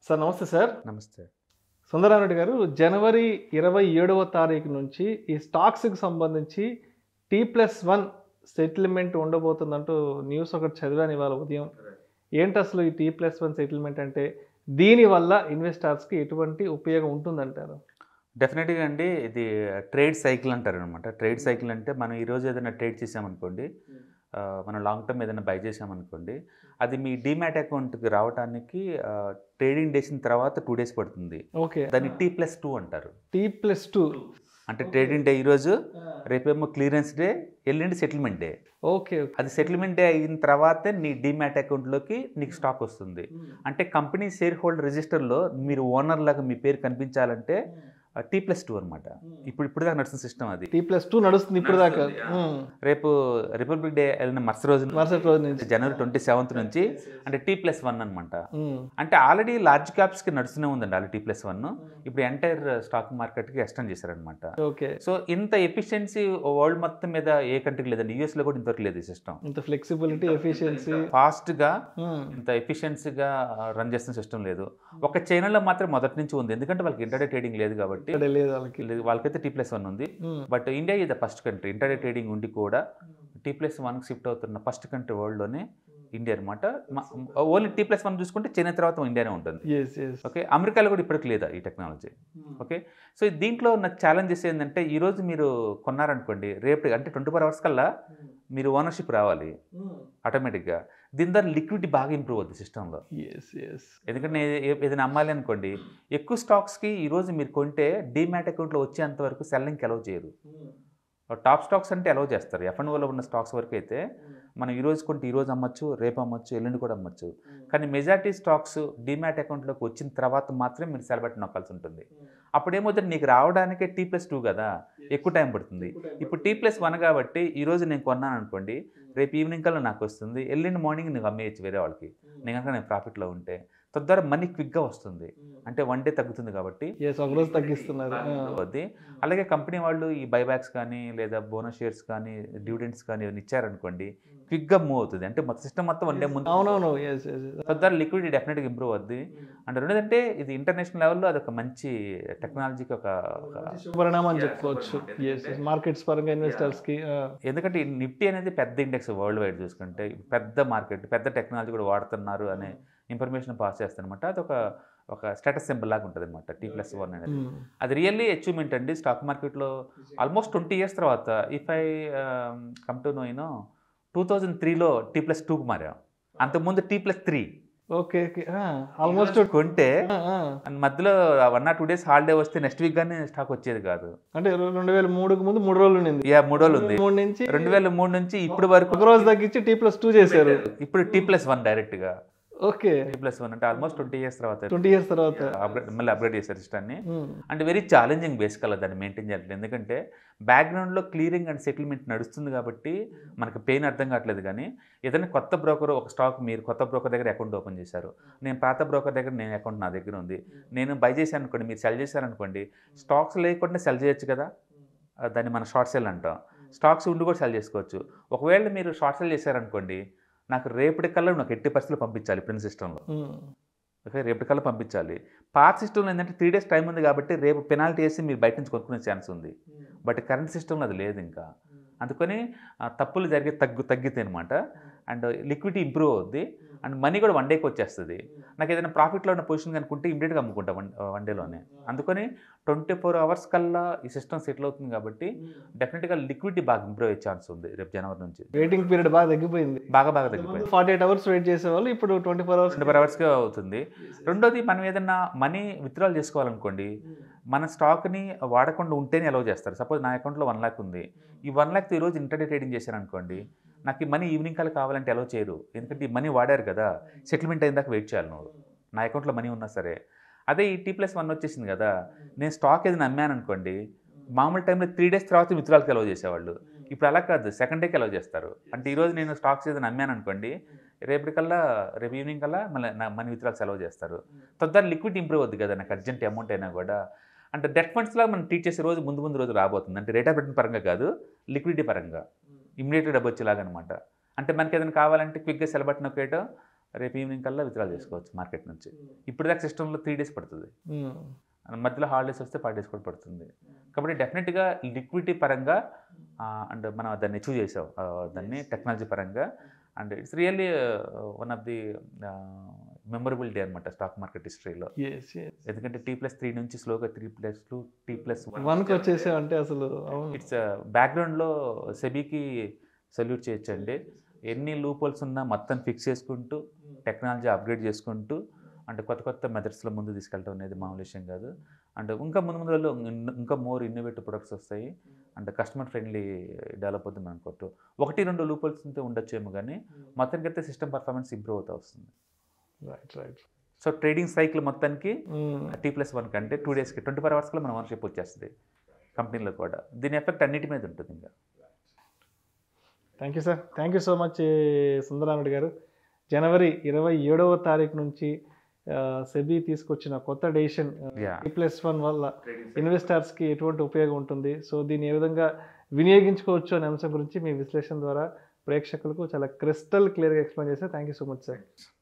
Sir నమస్తే sir నమస్తే సుందరారెడ్డి గారు జనవరి ఇరవై ఏడవ తారీఖు నుంచి ఈ స్టాక్స్కి సంబంధించి టీ ప్లస్ వన్ సెటిల్మెంట్ ఉండబోతుందంటూ న్యూస్ ఒకటి చదివాను ఇవాళ ఉదయం ఏంటి అసలు ఈ టీ ప్లస్ వన్ సెటిల్మెంట్ అంటే దీనివల్ల ఇన్వెస్టర్స్కి ఎటువంటి ఉపయోగం ఉంటుందంటారు డెఫినెట్గా అండి ఇది ట్రేడ్ సైకిల్ అంటారు అనమాట ట్రేడ్ సైకిల్ అంటే మనం ఈరోజు ఏదైనా ట్రేడ్ చేసామనుకోండి ఆ, మనం లాంగ్ టర్మ్ ఏదైనా బై చేసామనుకోండి అది మీ డీమ్యాట్ అకౌంట్కి రావడానికి ట్రేడింగ్ డేసిన తర్వాత టూ డేస్ పడుతుంది ఓకే దాన్ని టీ ప్లస్ టూ అంటారు టీ ప్లస్ టూ అంటే ట్రేడింగ్ డే ఈరోజు రేపేమో క్లియరెన్స్ డే ఎల్లుండి సెటిల్మెంట్ డే ఓకే అది సెటిల్మెంట్ డే అయిన తర్వాతే నీ డీమ్యాట్ అకౌంట్లోకి నీకు స్టాక్ వస్తుంది అంటే కంపెనీ షేర్ హోల్డర్ రిజిస్టర్లో మీరు ఓనర్ లాగా మీ పేరు కనిపించాలంటే టీ ప్లస్ టూ అనమాట ఇప్పుడు ఇప్పుడు దాకా నడుస్తున్న సిస్టమ్ అది టీ ప్లస్ టూ నడుస్తుంది ఇప్పుడు దాకా రేపు రిపబ్లిక్ డే వెళ్ళిన మరుసటి రోజు మరుసటి రోజు నుంచి జనవరి ట్వంటీ సెవెంత్ నుంచి అంటే టీ ప్లస్ వన్ అనమాట ఉమ్. అంటే ఆల్రెడీ లార్జ్ క్యాప్స్కి నడుస్తూనే ఉందండి ఆల్రెడీ టీ ప్లస్ వన్ ఇప్పుడు ఎంటైర్ స్టాక్ మార్కెట్కి ఎక్స్టెండ్ చేశారనమాట ఓకే సో ఇంత ఎఫిషియన్సీ వరల్డ్ మొత్తం మీద ఏ కంట్రీకి లేదండి యూఎస్లో కూడా ఇంతవరకు లేదు ఈ సిస్టమ్ ఇంత ఫ్లెక్సిబిలిటీ ఎఫిషియన్సీ ఫాస్ట్గా ఇంత ఎఫిషియన్సీగా రన్ చేస్తున్న సిస్టమ్ లేదు ఒక చైనాలో మాత్రం మొదటి నుంచి ఉంది ఎందుకంటే వాళ్ళకి ఇంటర్డే ట్రేడింగ్ లేదు కాబట్టి ఇక్కడ లేదు వాళ్ళకి లేదు, వాళ్ళకైతే టీ ప్లస్ వన్ ఉంది ఉమ్. బట్ ఇండియా ఇది ఫస్ట్ కంట్రీ ఇంటర్డే ట్రేడింగ్ ఉండి కూడా టీ ప్లస్ వన్కి షిఫ్ట్ అవుతున్న ఫస్ట్ కంట్రీ వరల్డ్లోనే ఇండియా అనమాట ఓన్లీ టీ ప్లస్ వన్ చూసుకుంటే చైనా తర్వాత ఇండియానే ఉంటుంది ఎస్ ఎస్ ఓకే అమెరికాలో కూడా ఇప్పటికి లేదా ఈ టెక్నాలజీ ఓకే సో దీంట్లో నాకు ఛాలెంజెస్ ఏంటంటే ఈరోజు మీరు కొన్నారనుకోండి రేపు అంటే ట్వంటీ ఫోర్ అవర్స్ కల్లా మీరు ఓనర్షిప్ రావాలి ఆటోమేటిక్గా దీని ద్వారా లిక్విడిటీ బాగా ఇంప్రూవ్ అవుతుంది సిస్టంలో ఎస్ ఎస్ ఎందుకంటే నేను ఏ- ఏదైనా అమ్మాలి అనుకోండి ఎక్కువ స్టాక్స్కి ఈరోజు మీరు కొంటే డీమ్యాట్ అకౌంట్లో వచ్చేంత వరకు సెల్లింగ్కి అలౌ చేయరు టాప్ స్టాక్స్ అంటే అలౌ చేస్తారు ఎఫ్ అండ్ ఓలో ఉన్న స్టాక్స్ వరకు అయితే మనం ఈ రోజు కొంటే ఈ రోజు అమ్మచ్చు రేపు అమ్మచ్చు ఎల్లుండి కూడా అమ్మచ్చు కానీ మెజారిటీ స్టాక్స్ డీమ్యాట్ అకౌంట్లోకి వచ్చిన తర్వాత మాత్రమే మీరు సెల్ బట్టి నొక్కాల్సి ఉంటుంది అప్పుడేమవుతుంది నీకు రావడానికే టీ ప్లస్ టూ కదా ఎక్కువ టైం పడుతుంది ఇప్పుడు టీ ప్లస్ వన్ కాబట్టి ఈ రోజు నేను కొన్నాను అనుకోండి రేపు ఈవినింగ్ కల్లా నాకు వస్తుంది ఎల్లుండి మార్నింగ్ నీకు అమ్మేయచ్చు వేరే వాళ్ళకి నేను కనుక నేను ప్రాఫిట్లో ఉంటే తద్వారా మనీ క్విక్గా వస్తుంది అంటే వన్ డే తగ్గుతుంది కాబట్టి ఎస్ ఒక రోజు తగ్గిస్తున్నారు ఆ. అవుద్ది అలాగే కంపెనీ వాళ్ళు ఈ బైబ్యాక్స్ కానీ లేదా బోనస్ షేర్స్ కానీ డివిడెండ్స్ కానీ ఇవన్నీ ఇచ్చారనుకోండి క్విక్గా మూవ్ అవుతుంది అంటే మొత్తం సిస్టమ్ మొత్తం వన్ డే ముందు అవునవును ఎస్ ఎస్ తద్వారా లిక్విడిటీ డెఫినెట్గా ఇంప్రూవ్ అవుద్ది అండ్ రెండోదంటే ఇది ఇంటర్నేషనల్ లెవెల్లో అదొక మంచి టెక్నాలజీకి ఒక ఒక- శుభ్రనామా అని చెప్పుకోవచ్చు ఎస్ ఎస్ మార్కెట్స్ పరంగా ఇన్వెస్టర్స్ కి ఆ. ఎందుకంటే ఈ నిఫ్టీ అనేది పెద్ద ఇండెక్స్ వరల్డ్ వైడ్ చూసుకుంటే పెద్ద మార్కెట్ పెద్ద టెక్నాలజీ కూడా వాడుతున్నారు అనే ఇన్ఫర్మేషన్ పాస్ చేస్తారనమాట అది ఒక ఒక స్టేటస్ సింబల్ లాగా ఉంటుంది అనమాట టీ ప్లస్ వన్ అనేది ఉమ్. అది రియల్లీ అచీవ్మెంట్ అండి స్టాక్ మార్కెట్లో ఆల్మోస్ట్ ట్వంటీ ఇయర్స్ తర్వాత if I come to know you know two thousand త్రీలో టీ ప్లస్ టూకి మారాం అంతకుముందు T plus three okay okay almost కొంటే and మధ్యలో one or two days holiday వస్తే నెక్స్ట్ వీక్ గానే స్టాక్ వచ్చేది కాదు అంటే రెండు వేల మూడుకి ముందు మూడు రోజులు ఉండింది యా మూడు రోజులు ఉంది మూడు నుంచి రెండు వేల మూడు నుంచి ఇప్పటి వరకు ఒక రోజు తగ్గించి టీ ప్లస్ టూ చేశారు ఇప్పుడు టీ ప్లస్ వన్ డైరెక్ట్గా ఓకే టీ ప్లస్ వన్ అంటే ఆల్మోస్ట్ ట్వంటీ ఇయర్స్ తర్వాత ట్వంటీ ఇయర్స్ తర్వాత అప్గ్రేడ్ మళ్ళీ అప్గ్రేడ్ చేశారు సిస్టాన్ని ఉమ్. అంటే వెరీ ఛాలెంజింగ్ బేసికల్ దాన్ని మెయింటైన్ చేయాలి ఎందుకంటే బ్యాక్గ్రౌండ్లో క్లియరింగ్ అండ్ సెటిల్మెంట్ నడుస్తుంది కాబట్టి మనకు పెయిన్ అర్థం కావట్లేదు కానీ ఏదైనా కొత్త బ్రోకర్ ఒక స్టాక్ మీరు కొత్త బ్రోకర్ దగ్గర అకౌంట్ ఓపెన్ చేశారు నేను పాత బ్రోకర్ దగ్గర నేను అకౌంట్ నా దగ్గర ఉంది నేను బై చేశాను అనుకోండి మీరు సెల్ చేశారనుకోండి స్టాక్స్ లేకుండా సెల్ చేయొచ్చు కదా ఆ, దాన్ని మనం షార్ట్ సెల్ అంటాం స్టాక్స్ ఉండి కూడా సెల్ చేసుకోవచ్చు ఒకవేళ మీరు షార్ట్ సెల్ చేశారనుకోండి నాకు రేపటి కల్లా నాకు ఎట్టి పరిస్థితులు పంపించాలి ప్రిన్స్ సిస్టంలో ఉమ్. ఓకే రేపటి కల్లా పంపించాలి పాత సిస్టంలో ఏంటంటే త్రీ డేస్ టైం ఉంది కాబట్టి రేపు పెనాల్టీ వేసి మీరు బయట నుంచి కొనుక్కునే ఛాన్స్ ఉంది బట్ కరెంట్ సిస్టంలో అది లేదు ఇంకా అందుకని ఆ, తప్పులు జరిగే తగ్గు తగ్గితే అనమాట అండ్ లిక్విడిటీ ఇంప్రూవ్ అవుద్ది అండ్ మనీ కూడా వన్ డేకి వచ్చేస్తుంది నాకు ఏదైనా ప్రాఫిట్లో ఉన్న పొజిషన్ కనుకుంటే ఇమీడియట్గా అమ్ముకుంటా వన్ వన్ డేలోనే అందుకని ట్వంటీ ఫోర్ అవర్స్ కల్లా ఈ సిస్టమ్ సెటిల్ అవుతుంది కాబట్టి డెఫినెట్గా లిక్విడిటీ బాగా ఇంప్రూవ్ అయ్యే ఛాన్స్ ఉంది రేపు జనవరి నుంచి వెయిటింగ్ పీరియడ్ బాగా తగ్గిపోయింది బాగా బాగా తగ్గిపోయింది ఫార్టీ ఎయిట్ అవర్స్ వెయిట్ చేసేవాళ్ళు ఇప్పుడు twenty four hours twenty four అవర్స్గా అవుతుంది రెండోది మనం ఏదైనా మనీ విత్డ్రాల్ చేసుకోవాలనుకోండి మన స్టాక్ని వాడకుండా ఉంటేనే అలౌ చేస్తారు సపోజ్ నా అకౌంట్లో వన్ ల్యాక్ ఉంది ఈ వన్ ల్యాక్తో ఈరోజు ఇంటర్డే ట్రేడింగ్ చేశాను అనుకోండి నాకు ఈ మనీ ఈవినింగ్ కల్లా కావాలంటే అలౌ చేయరు ఎందుకంటే ఈ మనీ వాడారు కదా సెటిల్మెంట్ అయిన దాకా వెయిట్ చేయాలి నువ్వు నా అకౌంట్లో మనీ ఉన్నా సరే అదే ఈ టీ ప్లస్ వన్ వచ్చేసింది కదా నేను స్టాక్ ఏదైనా అమ్మాను అనుకోండి మామూలు టైంలో త్రీ డేస్ తర్వాత విత్డ్రాల్కి అలౌ చేసేవాళ్ళు ఇప్పుడు అలా కాదు సెకండ్ డేకి అలౌ చేస్తారు అంటే ఈరోజు నేను స్టాక్స్ ఏదైనా అమ్మాను అనుకోండి రేపటికల్లా రేపు ఈవినింగ్ కల్లా మళ్ళీ నా మనీ విత్డ్రాల్స్ అలౌ చేస్తారు తద్వారా లిక్విడ్ ఇంప్రూవ్ అవుద్ది కదా నాకు అర్జెంట్ అమౌంట్ అయినా కూడా అంటే డెట్ ఫండ్స్లో మనం ట్రీట్ చేసే రోజు ముందు ముందు రోజు రాబోతుంది అంటే రేట్ ఆఫ్ రిటర్న్ పరంగా కాదు లిక్విడిటీ పరంగా ఇమ్మీడియట్గా డబ్బు వచ్చేలాగా అనమాట అంటే మనకి ఏదైనా కావాలంటే క్విక్గా సెలబట్ నొక్కేయటం రేపు ఈవినింగ్ కల్లా విత్డ్రాల్ చేసుకోవచ్చు మార్కెట్ నుంచి ఇప్పుడు దాకా సిస్టంలో త్రీ డేస్ పడుతుంది మ్మ్. మధ్యలో హాలిడేస్ వస్తే ఫైవ్ డేస్ కూడా పడుతుంది కాబట్టి డెఫినెట్గా లిక్విడిటీ పరంగా అండ్ మనం దాన్ని అచీవ్ చేసాం ఆ, దాన్ని టెక్నాలజీ పరంగా and it's really one of the memorable day అనమాట స్టాక్ మార్కెట్ హిస్టరీలో Yes, yes. ఎందుకంటే టీ ప్లస్ త్రీ నుంచి స్లోగా three plus two T plus వన్కి వచ్చేసామంటే అసలు అవును ఇట్స్ బ్యాక్గ్రౌండ్లో సెబీకి సల్యూట్ చేయొచ్చండి ఎన్ని లూపోల్స్ ఉన్నా మొత్తం ఫిక్స్ చేసుకుంటూ టెక్నాలజీ అప్గ్రేడ్ చేసుకుంటూ అంటే కొత్త కొత్త మెథడ్స్లో ముందు తీసుకెళ్ళడం అనేది మామూలు విషయం కాదు అండ్ ఇంకా ముందు ముందు రోజుల్లో ఇన్- ఇంకా మోర్ ఇన్నోవేటివ్ ప్రొడక్ట్స్ వస్తాయి అండ్ కస్టమర్ ఫ్రెండ్లీ డెవలప్ అవుతుంది అనుకోవచ్చు ఒకటి రెండు లూపోల్స్ ఉంటే ఉండొచ్చేమో కానీ మొత్తానికి అయితే సిస్టమ్ పర్ఫార్మెన్స్ ఇంప్రూవ్ అవుతూ వస్తుంది right right so trading cycle మొత్తానికి టీ ప్లస్ వన్ కంటే టూ డేస్కి ట్వంటీ ఫోర్ అవర్స్లో మన ఓనర్షిప్ వచ్చేస్తుంది కంపెనీలో కూడా దీని ఎఫెక్ట్ అన్నిటి మీద ఉంటుంది ఇంకా thank you sir thank you so much Sundara Reddy గారు జనవరి ఇరవై ఏడవ తారీఖు నుంచి సెబీ తీసుకొచ్చిన కొత్త డెసిషన్ యా టీ ప్లస్ వన్ వల్ల ఇన్వెస్టర్స్కి ఎటువంటి ఉపయోగం ఉంటుంది సో దీన్ని ఏ విధంగా వినియోగించుకోవచ్చు అనే అంశం గురించి మీ విశ్లేషణ ద్వారా ప్రేక్షకులకు చాలా క్రిస్టల్ క్లియర్గా ఎక్స్ప్లెయిన్ చేస్తే thank you so much sir